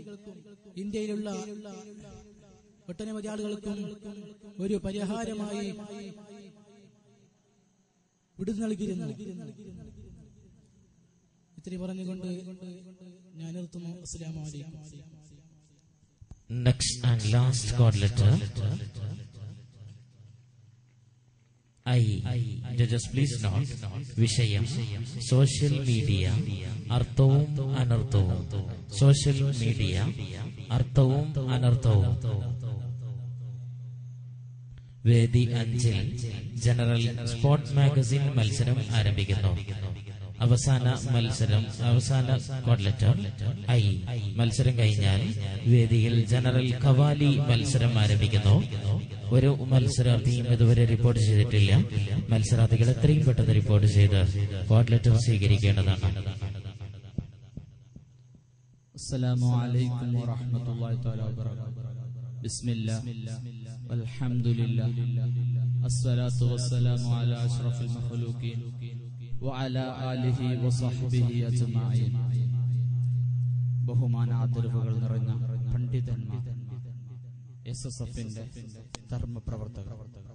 ഇന്ത്യയിലുള്ള ഒട്ടനവധി ആളുകൾക്കും ഒരു പരിഹാരമായി വിടുതൽ നൽകിയിരുന്നു ഇത്തിരി പറഞ്ഞുകൊണ്ട് ഞാൻ നിർത്തുന്നു അസ്സലാമു അലൈക്കും Next and last God letter. I. Judges, please note. വിഷയം സോഷ്യൽ മീഡിയ അർത്ഥവും അനർത്ഥവും സോഷ്യൽ മീഡിയ അർത്ഥവും അനർത്ഥവും വേദി അഞ്ചിൽ ജനറൽ സ്പോർട്സ് മാഗസിൻ മത്സരം ആരംഭിക്കുന്നു അവസാന മത്സരം അവസാന കോഡ്ലെറ്റർ ഐ മത്സരം കഴിഞ്ഞാൽ വേദിയിൽ ജനറൽ ഖവാലി മത്സരം ആരംഭിക്കുന്നു ഒരു മത്സരാർത്ഥിയും ഇതുവരെ റിപ്പോർട്ട് ചെയ്തിട്ടില്ല മത്സരാർത്ഥികൾ എത്രയും പെട്ടെന്ന് റിപ്പോർട്ട് ചെയ്ത് കോഡ്ലെറ്റർ സ്വീകരിക്കേണ്ടതാണ് السلام عليكم ورحمة الله تعالى وبركاته بسم الله والحمد لله الصلاة والسلام على أشرف المخلوقين وعلى آله وصحبه أجمعين ബഹുമാന ആദരവുകൾ നിറഞ്ഞ പണ്ഡിതന്മാർ എസ് എസ് എഫിന്റെ ധർമ്മപ്രവർത്തകർ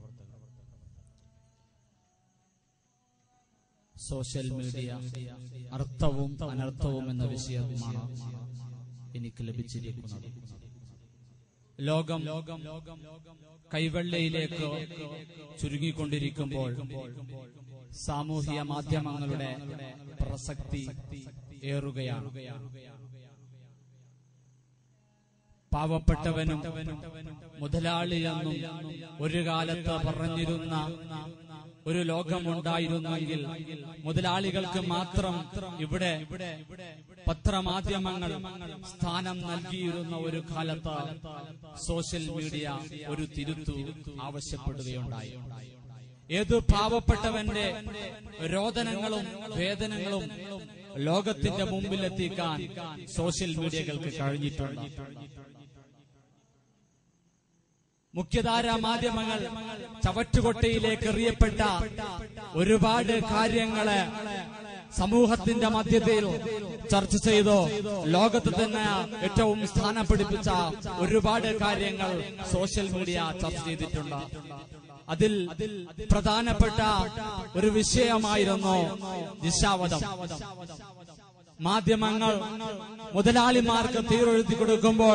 സോഷ്യൽ മീഡിയ അർത്ഥവും അനർത്ഥവും എന്ന വിഷയമാണ് എനിക്ക് ലഭിച്ചിരിക്കുന്നത് ലോകം കൈവെള്ളയിലേക്ക് ചുരുങ്ങിക്കൊണ്ടിരിക്കുമ്പോൾ സാമൂഹിക മാധ്യമങ്ങളുടെ പ്രസക്തി ഏറുകയാണ് പാവപ്പെട്ടവനും മുതലാളിയെന്നും ഒരു കാലത്ത് പറഞ്ഞിരുന്ന ഒരു ലോകമുണ്ടായിരുന്നെങ്കിൽ മുതലാളികൾക്ക് മാത്രം ഇവിടെ പത്രമാധ്യമങ്ങൾ സ്ഥാനം നൽകിയിരുന്ന ഒരു കാലത്ത് സോഷ്യൽ മീഡിയ ഒരു തിരുത്തു ആവശ്യപ്പെടുകയുണ്ടായി ഏത് പാവപ്പെട്ടവന്റെ രോദനങ്ങളും വേദനകളും ലോകത്തിന്റെ മുമ്പിലെത്തിക്കാൻ സോഷ്യൽ മീഡിയകൾക്ക് കഴിഞ്ഞിട്ടുണ്ട് മുഖ്യധാര മാധ്യമങ്ങൾ ചവറ്റുകൊട്ടയിലേക്ക് എറിയപ്പെട്ട ഒരുപാട് കാര്യങ്ങള് സമൂഹത്തിന്റെ മധ്യത്തിൽ ചർച്ച ചെയ്തോ ലോകത്ത് തന്നെ ഏറ്റവും സ്ഥാനം പിടിപ്പിച്ച ഒരുപാട് കാര്യങ്ങൾ സോഷ്യൽ മീഡിയ ചർച്ച ചെയ്തിട്ടുണ്ട് അതിൽ പ്രധാനപ്പെട്ട ഒരു വിഷയമായിരുന്നു ദിശാവധം മാധ്യമങ്ങൾ മുതലാളിമാർക്ക് തീറെഴുതി കൊടുക്കുമ്പോൾ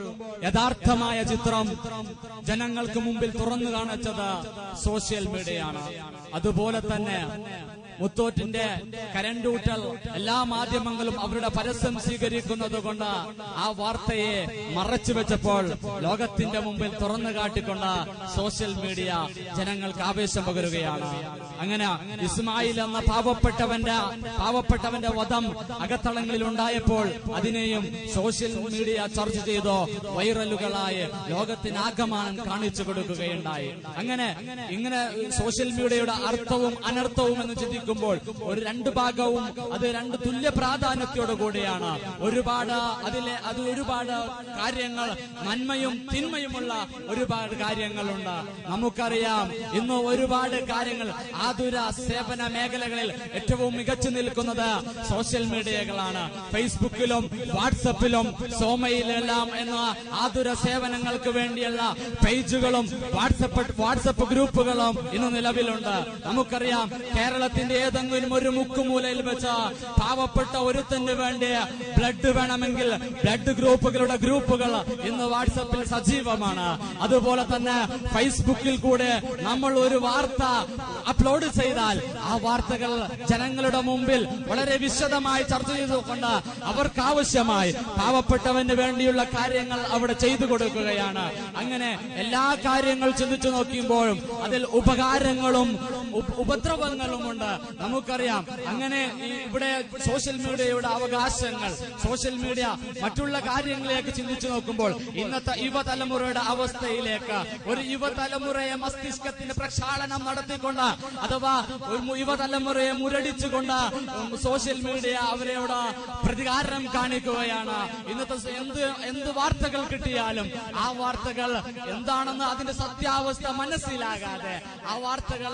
യഥാർത്ഥമായ ചിത്രം ജനങ്ങൾക്ക് മുമ്പിൽ തുറന്നു കാണിച്ചത് സോഷ്യൽ മീഡിയയാണ് അതുപോലെ തന്നെ മുത്തോറ്റിന്റെ കരണ്ടൂട്ടൽ എല്ലാ മാധ്യമങ്ങളും അവരുടെ പരസ്യം സ്വീകരിക്കുന്നത് കൊണ്ട് ആ വാർത്തയെ മറച്ചു വെച്ചപ്പോൾ ലോകത്തിന്റെ മുമ്പിൽ തുറന്നു കാട്ടിക്കൊണ്ട് സോഷ്യൽ മീഡിയ ജനങ്ങൾക്ക് ആവേശം പകരുകയാണ് അങ്ങനെ ഇസ്മായിൽ എന്ന പാവപ്പെട്ടവന്റെ പാവപ്പെട്ടവന്റെ വധം അകത്തളങ്ങളിൽ ഉണ്ടായപ്പോൾ അതിനെയും സോഷ്യൽ മീഡിയ ചർച്ച ചെയ്തോ വൈറലുകളായി ലോകത്തിനാകമാനം കാണിച്ചു കൊടുക്കുകയുണ്ടായി അങ്ങനെ ഇങ്ങനെ സോഷ്യൽ മീഡിയയുടെ അർത്ഥവും അനർത്ഥവും എന്ന് ചിന്തിക്കുമ്പോൾ ഒരു രണ്ട് ഭാഗവും അത് രണ്ട് തുല്യ പ്രാധാന്യത്തോടു കൂടിയാണ് ഒരുപാട് അതിലെ അത് ഒരുപാട് കാര്യങ്ങൾ നന്മയും തിന്മയുമുള്ള ഒരുപാട് കാര്യങ്ങളുണ്ട് നമുക്കറിയാം ഇന്ന് ഒരുപാട് കാര്യങ്ങൾ ആതുര സേവന മേഖലകളിൽ ഏറ്റവും മികച്ചു നിൽക്കുന്നത് സോഷ്യൽ മീഡിയകളാണ് ഫേസ്ബുക്കിലും വാട്സപ്പിലും സോമയിലെല്ലാം എന്ന ആതുര സേവനങ്ങൾക്ക് വേണ്ടിയുള്ള പേജുകളും വാട്സപ്പ് വാട്സപ്പ് ഗ്രൂപ്പുകളും ഇന്ന് നിലവിലുണ്ട് നമുക്കറിയാം കേരളത്തിന്റെ ഏതെങ്കിലും ഒരു മുക്കുമൂലയിൽ വെച്ച് പാവപ്പെട്ട ഒരുത്തിന് വേണ്ടി ബ്ലഡ് വേണമെങ്കിൽ ബ്ലഡ് ഗ്രൂപ്പുകളുടെ ഗ്രൂപ്പുകൾ ഇന്ന് വാട്സപ്പിൽ സജീവമാണ് അതുപോലെ തന്നെ ഫേസ്ബുക്കിൽ കൂടെ നമ്മൾ ഒരു വാർത്ത അപ്ലോഡ് ചെയ്താൽ ആ വാർത്തകൾ ജനങ്ങളുടെ മുമ്പിൽ വളരെ വിശദമായി ചർച്ച ചെയ്തുകൊണ്ട് അവർക്ക് ആവശ്യമായി പാവപ്പെട്ടവന് വേണ്ടിയുള്ള കാര്യങ്ങൾ അവിടെ ചെയ്തു കൊടുക്കുകയാണ് അങ്ങനെ എല്ലാ കാര്യങ്ങൾ ചിന്തിച്ചു നോക്കുമ്പോഴും അതിൽ ഉപകാരങ്ങളും ഉപ- ഉപദ്രവങ്ങളുമുണ്ട് നമുക്കറിയാം അങ്ങനെ ഈ ഇവിടെ സോഷ്യൽ മീഡിയയുടെ അവകാശങ്ങൾ സോഷ്യൽ മീഡിയ മറ്റുള്ള കാര്യങ്ങളിലേക്ക് ചിന്തിച്ചു നോക്കുമ്പോൾ ഇന്നത്തെ യുവതലമുറയുടെ അവസ്ഥയിലേക്ക് ഒരു യുവതലമുറയെ മസ്തിഷ്കത്തിന്റെ പ്രക്ഷാളനം നടത്തിക്കൊണ്ട് അഥവാ ഒരു മു- യുവതലമുറയെ മുരടിച്ചുകൊണ്ട് ഉം സോഷ്യൽ മീഡിയ അവരോട് പ്രതികാരം കാണിക്കുകയാണ് ഇന്നത്തെ സ- എന്ത് എന്ത് വാർത്തകൾ കിട്ടിയാലും ആ വാർത്തകൾ എന്താണെന്ന് അതിന്റെ സത്യാവസ്ഥ മനസ്സിലാകാതെ ആ വാർത്തകളെ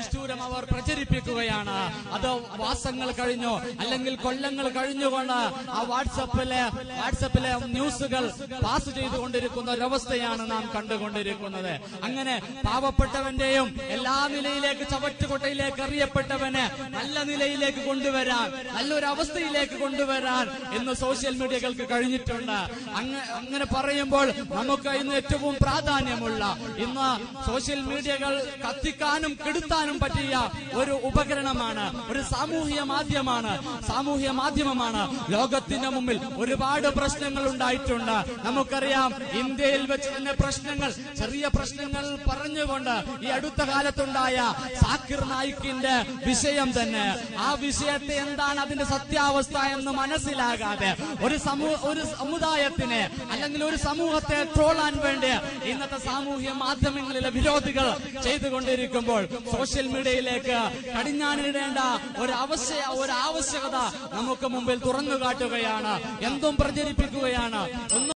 നിഷ്ഠൂരം അവർ പ്രചരിപ്പിക്കുകയാണ് അത് മാസങ്ങൾ കഴിഞ്ഞു അല്ലെങ്കിൽ കൊല്ലങ്ങൾ കഴിഞ്ഞുകൊണ്ട് ആ വാട്സപ്പിലെ വാട്സപ്പിലെ ന്യൂസുകൾ പാസ് ചെയ്തുകൊണ്ടിരിക്കുന്ന ഒരവസ്ഥയാണ് നാം കണ്ടുകൊണ്ടിരിക്കുന്നത് അങ്ങനെ പാവപ്പെട്ടവന്റെയും എല്ലാ നിലയിലേക്ക് ചവറ്റുകൊട്ടയിലേക്ക് എറിയപ്പെട്ടവനെ നല്ല നിലയിലേക്ക് കൊണ്ടുവരാൻ നല്ലൊരു അവസ്ഥയിലേക്ക് കൊണ്ടുവരാൻ ഇന്ന് സോഷ്യൽ മീഡിയകൾക്ക് കഴിഞ്ഞിട്ടുണ്ട് അങ്ങ- അങ്ങനെ പറയുമ്പോൾ നമുക്ക് ഇന്ന് ഏറ്റവും പ്രാധാന്യമുള്ള ഇന്ന് സോഷ്യൽ മീഡിയകൾ കത്തിക്കാനും കെടുത്താനും പറ്റിയ ഒരു ഉപകരണമാണ് ഒരു സാമൂഹിക മാധ്യമമാണ് സാമൂഹിക മാധ്യമമാണ് ലോകത്തിന്റെ മുമ്പിൽ ഒരുപാട് പ്രശ്നങ്ങൾ ഉണ്ടായിട്ടുണ്ട് നമുക്കറിയാം ഇന്ത്യയിൽ വെച്ച് തന്നെ പ്രശ്നങ്ങൾ ചെറിയ പ്രശ്നങ്ങൾ പറഞ്ഞുകൊണ്ട് ഈ അടുത്ത കാലത്തുണ്ടായ സാക്കിർ നായിക്കിന്റെ വിഷയം തന്നെ ആ വിഷയത്തെ എന്താണ് അതിന്റെ സത്യാവസ്ഥ എന്ന് മനസ്സിലാകാതെ ഒരു സമൂഹ ഒരു സമുദായത്തിനെ അല്ലെങ്കിൽ ഒരു സമൂഹത്തെ ട്രോളാൻ വേണ്ടി ഇന്നത്തെ സാമൂഹ്യ മാധ്യമങ്ങളിലെ വിരോധികൾ ചെയ്തുകൊണ്ടിരിക്കുമ്പോൾ സോഷ്യൽ മീഡിയയിലേക്ക് കടിഞ്ഞാണിടേണ്ട ഒരു ആവശ്യ ഒരു ആവശ്യകത നമുക്ക് മുമ്പിൽ തുറന്നു കാട്ടുകയാണ് എന്തും പ്രചരിപ്പിക്കുകയാണ് ഒന്നും